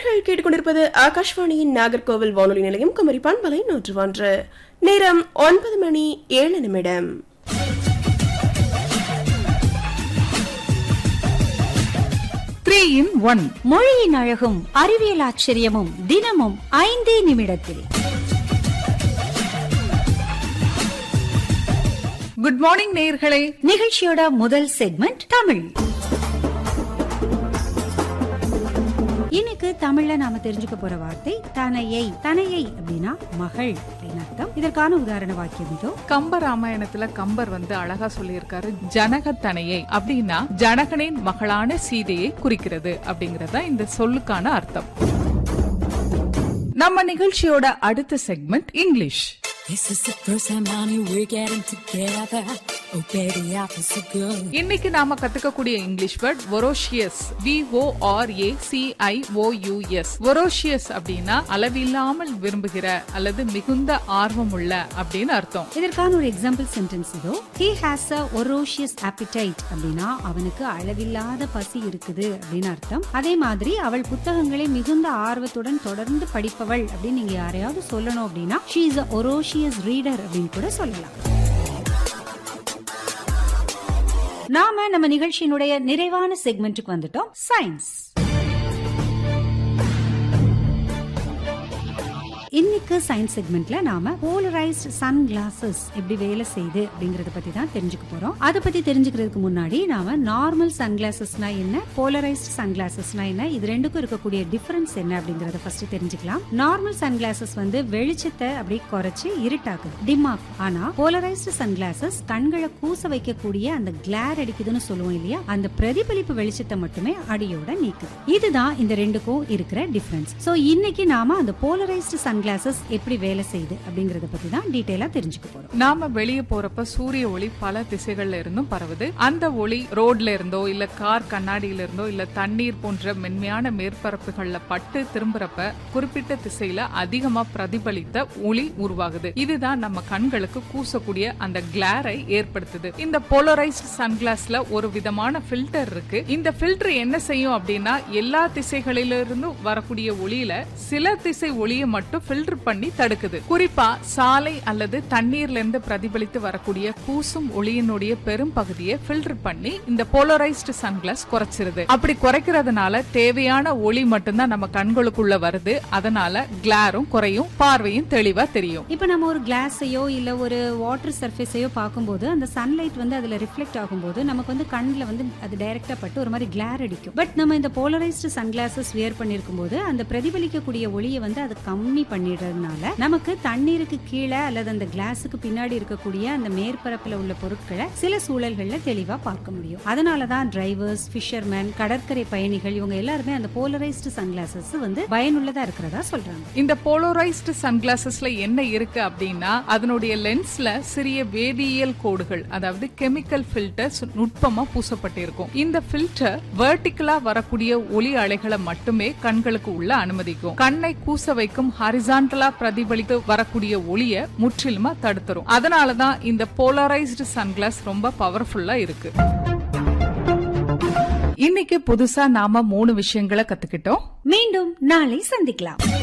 நேர்கள் கேட்டுக்கொண்டிருப்பது ஆகாஷ்வாணியின் நாகர்கோவில் வானொலி நிலையம் குமரி பண்பலை நூற்று ஒன்று நேரம் ஒன்பது மணி ஏழு நிமிடம் த்ரீ இன் ஒன் மொழியின் அழகும் அறிவியல் ஆச்சரியமும் தினமும் ஐந்தே நிமிடத்தில் குட் மார்னிங் நேயர்களே நிகழ்ச்சியோட முதல் செக்மெண்ட் தமிழ் இன்னைக்கு தமிழ்ல நாம தெரிஞ்சுக்க போற வார்த்தை தனையை தனையை அப்படின்னா மகள் அப்படின்னு அர்த்தம் இதற்கான உதாரண வாக்கியம் இதோ கம்ப ராமாயணத்துல கம்பர் வந்து அழகா சொல்லியிருக்காரு ஜனகத்தனையை அப்படின்னா ஜனகனின் மகளான சீதையை குறிக்கிறது அப்படிங்கறதா இந்த சொல்லுக்கான அர்த்தம் நம்ம நிகழ்ச்சியோட அடுத்த segment English This is the first time, honey, we're getting together. Oh, baby, I feel so good. இன்னைக்கு நாம கத்துக்கக்கூடிய English word voracious V O R A C I O U S voracious அப்படின்னா அளவில்லாமல் விரும்புகிற அல்லது மிகுந்த ஆர்வமுள்ள அப்படின்னு அர்த்தம் இதற்கான ஒரு எக்ஸாம்பிள் சென்டென்ஸ் இதோ he has a voracious appetite அப்படின்னா அவனுக்கு அளவில்லாத பசி இருக்குது அப்படின்னு அர்த்தம் அதே மாதிரி அவள் புத்தகங்களை மிகுந்த ஆர்வத்துடன் தொடர்ந்து படிப்பவள் அப்படின்னு நீங்க யாரையாவது சொல்லணும் அப்படின்னா she is a voracious reader அப்படின்னு கூட சொல்லலாம் நாம நம்ம நிகழ்ச்சியினுடைய நிறைவான செக்மெண்ட்டுக்கு வந்துட்டோம் சயின்ஸ் இன்னைக்கு சயின்ஸ் செக்மெண்ட்ல நாம போலரைஸ்ட் சன் கிளாஸஸ் எப்படி வேலை செய்யுது அப்படிங்கறத பத்தி தான் தெரிஞ்சுக்க போறோம் அதை பத்தி தெரிஞ்சுக்கிறதுக்கு முன்னாடி நாம நார்மல் சன் கிளாஸஸ்னா என்ன போலரைஸ்ட் சன் கிளாஸஸ்னா என்ன இது ரெண்டுக்கும் இருக்கக்கூடிய டிஃபரன்ஸ் என்ன அப்படிங்கறத ஃபர்ஸ்ட் தெரிஞ்சுக்கலாம் நார்மல் சன் கிளாஸஸ் வந்து வெளிச்சத்தை அப்படியே குறைச்சு இருட்டாக்குது டிம் ஆஃப் ஆனா போலரைஸ்ட் சன் கிளாஸஸ் கண்களை கூச வைக்கக்கூடிய அந்த கிளார் அடிக்குதுன்னு சொல்லுவோம் இல்லையா அந்த பிரதிபலிப்பு வெளிச்சத்தை மட்டுமே அடியோட நீக்குது இதுதான் இந்த ரெண்டுக்கும் இருக்கிற டிஃபரன்ஸ் சோ இன்னைக்கு நாம அந்த போலரைஸ்டு சன் கிளாஸஸ் எப்படி வேலை செய்யுது அப்படிங்கறத பத்தி தான் டீடைலா தெரிஞ்சுக்க போறோம் நாம வெளியே போறப்ப சூரிய ஒளி பல திசைகள்ல இருந்தும் பரவுது அந்த ஒளி ரோட்ல இருந்தோ இல்ல கார் கண்ணாடியில இருந்தோ இல்ல தண்ணீர் போன்ற மென்மையான மேற்பரப்புகள்ல பட்டு திரும்புறப்ப குறிப்பிட்ட திசையில அதிகமா பிரதிபலித்த ஒளி உருவாகுது இதுதான் நம்ம கண்களுக்கு கூசக்கூடிய அந்த கிளாரை ஏற்படுத்துது இந்த போலரைஸ்ட் சன்கிளாஸ்ல ஒரு விதமான ஃபில்டர் இருக்கு இந்த ஃபில்டர் என்ன செய்யும் அப்படின்னா எல்லா திசைகளிலிருந்தும் வரக்கூடிய ஒளியில சில திசை ஒளியை மட்டும் ஃபில்டர் பண்ணி தடுக்குது குறிப்பா சாலை அல்லது தண்ணீர்ல இருந்து பிரதிபலித்து வரக்கூடிய கூசும் ஒளியினுடைய பெரும் பகுதியை ஃபில்டர் பண்ணி இந்த போலரைஸ்டு சன்கிளாஸ் குறைச்சிருது அப்படி குறைக்கிறதுனால தேவையான ஒளி மட்டும்தான் நம்ம கண்களுக்குள்ள வருது அதனால கிளாரும் குறையும் பார்வையும் தெளிவா தெரியும் இப்ப நம்ம ஒரு கிளாஸையோ இல்ல ஒரு வாட்டர் சர்ஃபேஸையோ பார்க்கும்போது அந்த சன்லைட் வந்து அதுல ரிஃப்ளெக்ட் ஆகும்போது நமக்கு வந்து கண்ணுல வந்து அது டைரக்டா பட்டு ஒரு மாதிரி கிளார் அடிக்கும் பட் நம்ம இந்த போலரைஸ்டு சன் கிளாஸஸ் வியர் பண்ணிருக்கும் போது அந்த பிரதிபலிக்கக்கூடிய ஒளியை வந்து அது கம்மி பண்ணிடுறதுனால நமக்கு தண்ணீருக்கு கீழே அல்லது அந்த கிளாஸுக்கு பின்னாடி இருக்கக்கூடிய அந்த மேற்பரப்புல உள்ள பொருட்களை சில சூழல்கள்ல தெளிவா பார்க்க முடியும் அதனாலதான் டிரைவர்ஸ் ஃபிஷர்மேன் கடற்கரை பயணிகள் இவங்க எல்லாருமே அந்த போலரைஸ்டு சன் கிளாஸஸ் வந்து பயனுள்ளதா இருக்கிறதா சொல்றாங்க இந்த போலரைஸ்டு சன்கிளாசஸ்ல என்ன இருக்கு அப்படின்னா அதனுடைய லென்ஸ்ல சிறிய வேதியியல் கோடுகள் அதாவது கெமிக்கல் ஃபில்டர்ஸ் நுட்பமா பூசப்பட்டிருக்கும் இந்த ஃபில்டர் வெர்டிகலா வரக்கூடிய ஒளி அலைகளை மட்டுமே கண்களுக்கு உள்ள அனுமதிக்கும் கண்ணை கூச வைக்கும் ஹரிசான்டலா பிரதிபலித்து வரக்கூடிய ஒளிய முற்றிலுமா தடுத்துரும் அதனாலதான் இந்த போலரைஸ்டு சன்கிளாஸ் ரொம்ப பவர்ஃபுல்லா இருக்கு இன்னைக்கு புதுசா நாம மூணு விஷயங்களை கத்துக்கிட்டோம் மீண்டும் நாளை சந்திக்கலாம்